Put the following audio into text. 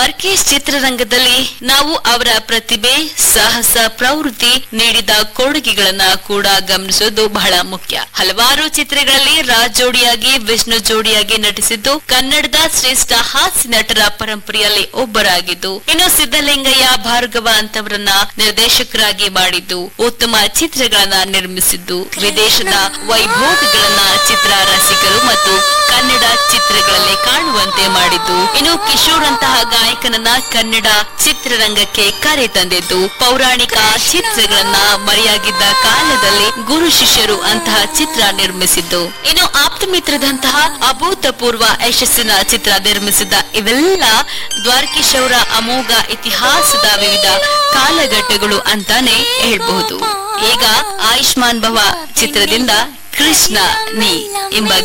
ದ್ವಾರಕೀಶ್ ಚಿತ್ರರಂಗದಲ್ಲಿ ನಾವು ಅವರ ಪ್ರತಿಭೆ ಸಾಹಸ ಪ್ರವೃತ್ತಿ ನೀಡಿದ ಕೊಡುಗೆಗಳನ್ನ ಕೂಡ ಗಮನಿಸೋದು ಬಹಳ ಮುಖ್ಯ ಹಲವಾರು ಚಿತ್ರಗಳಲ್ಲಿ ರಾಜ್ ಜೋಡಿಯಾಗಿ ವಿಷ್ಣು ಜೋಡಿಯಾಗಿ ನಟಿಸಿದ್ದು ಕನ್ನಡದ ಶ್ರೇಷ್ಠ ಹಾಸ್ಯ ನಟರ ಪರಂಪರೆಯಲ್ಲಿ ಒಬ್ಬರಾಗಿದ್ದು ಇನ್ನು ಸಿದ್ದಲಿಂಗಯ್ಯ ಭಾರ್ಗವ ಅಂತವರನ್ನ ನಿರ್ದೇಶಕರಾಗಿ ಮಾಡಿದ್ದು ಉತ್ತಮ ಚಿತ್ರಗಳನ್ನ ನಿರ್ಮಿಸಿದ್ದು ವಿದೇಶದ ವೈಭೋಗಗಳನ್ನ ಚಿತ್ರ ರಸಿಕರು ಮತ್ತು ಕನ್ನಡ ಚಿತ್ರಗಳಲ್ಲಿ ಕಾಣುವಂತೆ ಮಾಡಿದ್ದು ಇನ್ನು ಕಿಶೋರ್ ಅಂತಹ ಗಾಯಕನನ್ನ ಕನ್ನಡ ಚಿತ್ರರಂಗಕ್ಕೆ ಕರೆ ತಂದಿದ್ದು ಪೌರಾಣಿಕ ಚಿತ್ರಗಳನ್ನ ಮರೆಯಾಗಿದ್ದ ಕಾಲದಲ್ಲಿ ಗುರು ಶಿಷ್ಯರು ಅಂತಹ ಚಿತ್ರ ನಿರ್ಮಿಸಿದ್ದು ಇನ್ನು ಆಪ್ತ ಮಿತ್ರದಂತಹ ಅಭೂತಪೂರ್ವ ಯಶಸ್ಸಿನ ಚಿತ್ರ ನಿರ್ಮಿಸಿದ ಇವೆಲ್ಲ ದ್ವಾರಕೀಶ್ ಅವರ ಅಮೋಘ ಇತಿಹಾಸದ ವಿವಿಧ ಕಾಲಘಟ್ಟಗಳು ಅಂತಾನೆ ಹೇಳ್ಬಹುದು ಈಗ ಆಯುಷ್ಮಾನ್ ಭವ ಚಿತ್ರದಿಂದ ಕೃಷ್ಣ ನೀ ಎಂಬ